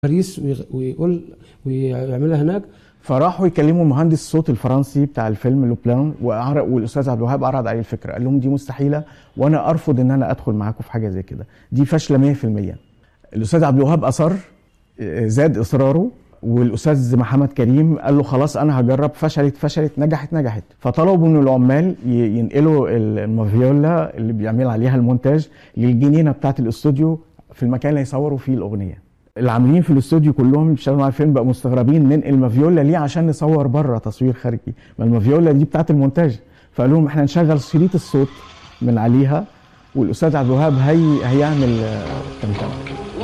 باريس ويغ- ويقول ويعملها هناك فراحوا يكلموا مهندس الصوت الفرنسي بتاع الفيلم لوبلان وأعر- والاستاذ عبد الوهاب عرض عليه الفكره قال لهم دي مستحيله وانا ارفض ان انا ادخل معاكم في حاجه زي كده دي فاشله 100% الاستاذ عبد الوهاب اصر آه، زاد اصراره والاستاذ محمد كريم قال له خلاص انا هجرب فشلت فشلت نجحت نجحت فطلبوا من العمال ي- ينقلوا ال- المافيولا اللي بيعمل عليها المونتاج للجنينه بتاعه الاستوديو في المكان اللي هيصوروا فيه الاغنيه العاملين في الاستوديو كلهم اللي بيشتغلوا على الفيلم بقوا مستغربين ننقل مافيولا ليه عشان نصور بره تصوير خارجي ما المافيولا دي بتاعه المونتاج فقالوا لهم احنا نشغل شريط الصوت من عليها والاستاذ عبد الوهاب هي هيعمل آه، تمثال